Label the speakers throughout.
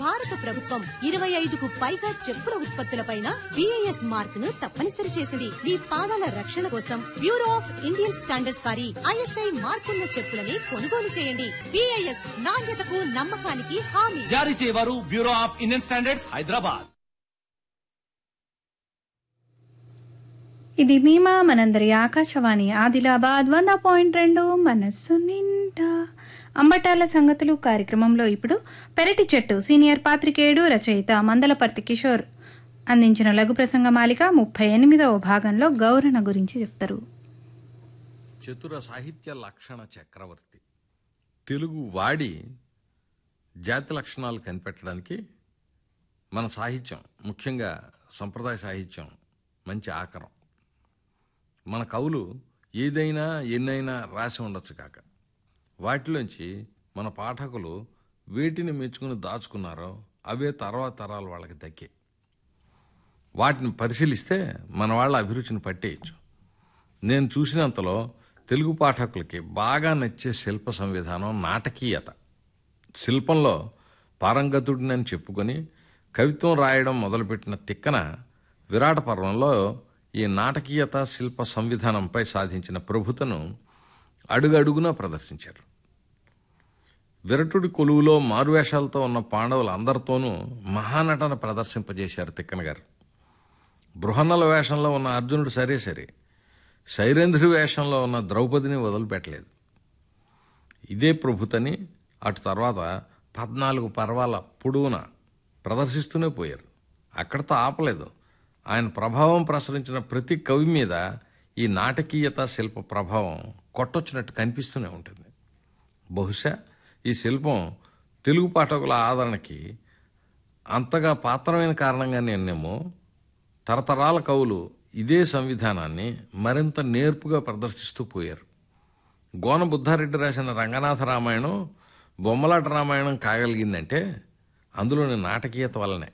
Speaker 1: భారత ప్రభుత్వం ఇరవై ఐదుకు పైగా చెప్పుల ఉత్పత్తులపైన బిఐఎస్ మార్క్ ను తప్పనిసరి చేసింది మీ పాదాల రక్షణ కోసం బ్యూరో ఆఫ్ ఇండియన్ స్టాండర్డ్స్ వారి ఐఎస్ఐ మార్కున్న చెప్పులని కొనుగోలు చేయండి బిఐఎస్ నాణ్యతకు నమ్మకానికి హామీ
Speaker 2: జారీ చేయవారు bureau of Indian standards Hyderabad
Speaker 3: ఇది మీమా మనందరి ఆకాశవాణి ఆదిలాబాద్ వంద పాయింట్ రెండు మనస్సు నిండా అంబటాల సంగతులు కార్యక్రమంలో ఇప్పుడు పెరటి చెట్టు సీనియర్ పాత్రికేయుడు రచయిత మందలపర్తి కిషోర్ అందించిన లఘు ప్రసంగ మాలిక ముప్పై ఎనిమిదవ భాగంలో గౌరణ గురించి చెప్తారు
Speaker 4: చతుర సాహిత్య లక్షణ చక్రవర్తి తెలుగు వాడి జాతి లక్షణాలు కనిపెట్టడానికి మన సాహిత్యం ముఖ్యంగా సంప్రదాయ సాహిత్యం మంచి ఆకరం మన కవులు ఏదైనా ఎన్నైనా రాసి ఉండొచ్చు కాక వాటిలోంచి మన పాఠకులు వేటిని మెచ్చుకుని దాచుకున్నారో అవే తర్వాత తరాలు వాళ్ళకి దక్కే వాటిని పరిశీలిస్తే మన వాళ్ళ అభిరుచిని పట్టేయచ్చు నేను చూసినంతలో తెలుగు పాఠకులకి బాగా నచ్చే శిల్ప సంవిధానం నాటకీయత శిల్పంలో పారంగతుడినని చెప్పుకొని కవిత్వం రాయడం మొదలుపెట్టిన తిక్కన విరాట పర్వంలో ఈ నాటకీయత శిల్ప సంవిధానంపై సాధించిన ప్రభుతను అడుగడుగునా ప్రదర్శించారు విరటుడి కొలువులో మారువేషాలతో ఉన్న పాండవులందరితోనూ మహానటన ప్రదర్శింపజేశారు తిక్కన గారు బృహన్నల వేషంలో ఉన్న అర్జునుడు సరే సరే శైరేంద్రుడి వేషంలో ఉన్న ద్రౌపదిని వదిలిపెట్టలేదు ఇదే ప్రభుతని అటు తర్వాత పద్నాలుగు పర్వాల పొడవున ప్రదర్శిస్తూనే పోయారు అక్కడితో ఆపలేదు ఆయన ప్రభావం ప్రసరించిన ప్రతి కవి మీద ఈ నాటకీయత శిల్ప ప్రభావం కొట్టొచ్చినట్టు కనిపిస్తూనే ఉంటుంది బహుశా ఈ శిల్పం తెలుగు పాఠకుల ఆదరణకి అంతగా పాత్రమైన కారణంగా నేనేమో తరతరాల కవులు ఇదే సంవిధానాన్ని మరింత నేర్పుగా ప్రదర్శిస్తూ పోయారు గోన బుద్ధారెడ్డి రాసిన రంగనాథ రామాయణం బొమ్మలాట రామాయణం కాగలిగిందంటే అందులోని నాటకీయత వల్లనే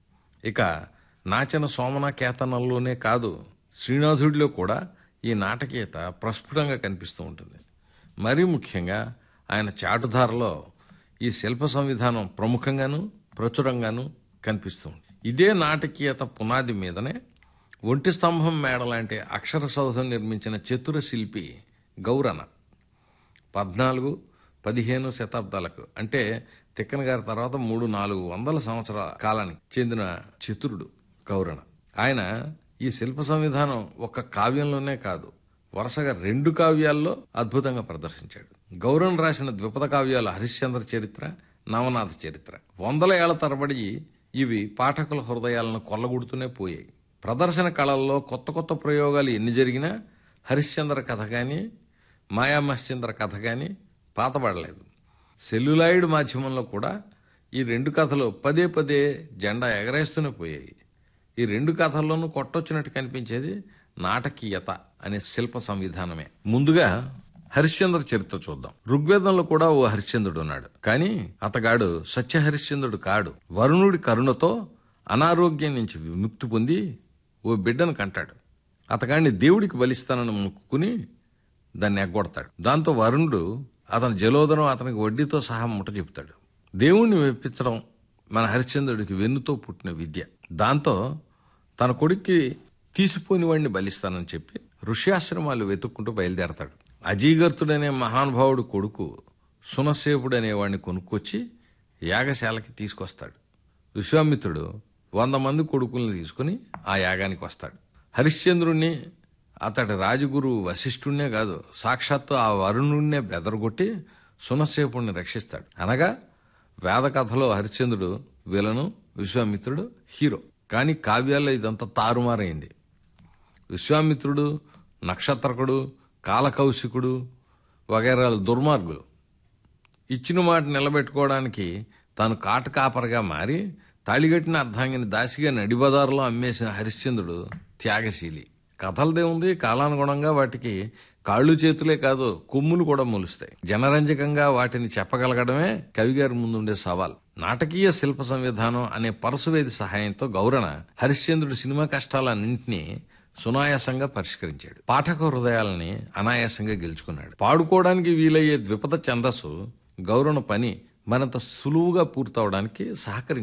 Speaker 4: ఇక నాచన సోమన కేతనంలోనే కాదు శ్రీనాథుడిలో కూడా ఈ నాటకీయత ప్రస్ఫుటంగా కనిపిస్తూ ఉంటుంది మరీ ముఖ్యంగా ఆయన చాటుధారలో ఈ శిల్ప సంవిధానం ప్రముఖంగాను ప్రచురంగాను కనిపిస్తూ ఉంటుంది ఇదే నాటకీయత పునాది మీదనే ఒంటి స్తంభం మేడ లాంటి అక్షర సౌధం నిర్మించిన చతుర శిల్పి గౌరన పద్నాలుగు పదిహేను శతాబ్దాలకు అంటే తిక్కన గారి తర్వాత మూడు నాలుగు వందల సంవత్సరాల కాలానికి చెందిన చతురుడు గౌరణ ఆయన ఈ శిల్ప సంవిధానం ఒక కావ్యంలోనే కాదు వరుసగా రెండు కావ్యాల్లో అద్భుతంగా ప్రదర్శించాడు గౌరవం రాసిన ద్విపద కావ్యాలు హరిశ్చంద్ర చరిత్ర నవనాథ చరిత్ర వందల ఏళ్ల తరబడి ఇవి పాఠకుల హృదయాలను కొల్లగొడుతూనే పోయాయి ప్రదర్శన కళల్లో కొత్త కొత్త ప్రయోగాలు ఎన్ని జరిగినా హరిశ్చంద్ర కథ కానీ మాయామశ్చంద్ర కథ కానీ పాతబడలేదు సెల్యులాయిడ్ మాధ్యమంలో కూడా ఈ రెండు కథలు పదే పదే జెండా ఎగరేస్తూనే పోయాయి ఈ రెండు కథల్లోనూ కొట్టొచ్చినట్టు కనిపించేది నాటకీయత అనే శిల్ప సంవిధానమే ముందుగా హరిశ్చంద్ర చరిత్ర చూద్దాం ఋగ్వేదంలో కూడా ఓ హరిశ్చంద్రుడు ఉన్నాడు కానీ అతగాడు సత్య హరిశ్చంద్రుడు కాడు వరుణుడి కరుణతో అనారోగ్యం నుంచి విముక్తి పొంది ఓ బిడ్డను కంటాడు అతగాడిని దేవుడికి బలిస్తానని మొక్కుకుని దాన్ని ఎగ్గొడతాడు దాంతో వరుణుడు అతని జలోదరం అతనికి వడ్డీతో సహా ముట్ట చెబుతాడు దేవుణ్ణి మెప్పించడం మన హరిశ్చంద్రుడికి వెన్నుతో పుట్టిన విద్య దాంతో తన కొడుక్కి తీసిపోని వాడిని బలిస్తానని చెప్పి ఋష్యాశ్రమాలు వెతుక్కుంటూ బయలుదేరతాడు అజీగర్తుడనే మహానుభావుడు కొడుకు సునసేపుడు అనేవాడిని కొనుక్కొచ్చి యాగశాలకి తీసుకొస్తాడు విశ్వామిత్రుడు వంద మంది కొడుకుల్ని తీసుకుని ఆ యాగానికి వస్తాడు హరిశ్చంద్రుణ్ణి అతడి రాజగురు వశిష్ఠుణ్ణే కాదు సాక్షాత్తు ఆ వరుణుణ్ణే బెదరగొట్టి సునసేపుణ్ణి రక్షిస్తాడు అనగా వేద కథలో హరిశ్చంద్రుడు విలను విశ్వామిత్రుడు హీరో కానీ కావ్యాల్లో ఇదంతా తారుమారైంది విశ్వామిత్రుడు నక్షత్రకుడు కాలకౌశికుడు వగైరాల దుర్మార్గులు ఇచ్చిన మాట నిలబెట్టుకోవడానికి తాను కాటకాపరగా మారి తాళిగట్టిన అర్ధాంగిని దాసిగా నడిబజారులో అమ్మేసిన హరిశ్చంద్రుడు త్యాగశీలి కథలదే ఉంది కాలానుగుణంగా వాటికి కాళ్ళు చేతులే కాదు కొమ్ములు కూడా మొలుస్తాయి జనరంజకంగా వాటిని చెప్పగలగడమే కవిగారి ముందుండే సవాల్ నాటకీయ శిల్ప సంవిధానం అనే పరశువేది సహాయంతో గౌరణ హరిశ్చంద్రుడి సినిమా కష్టాలన్నింటినీ సునాయాసంగా పరిష్కరించాడు పాఠక హృదయాలని అనాయాసంగా గెలుచుకున్నాడు పాడుకోవడానికి వీలయ్యే ద్విపద ఛందస్సు గౌరవ పని మరింత సులువుగా పూర్తవడానికి సహకరించాడు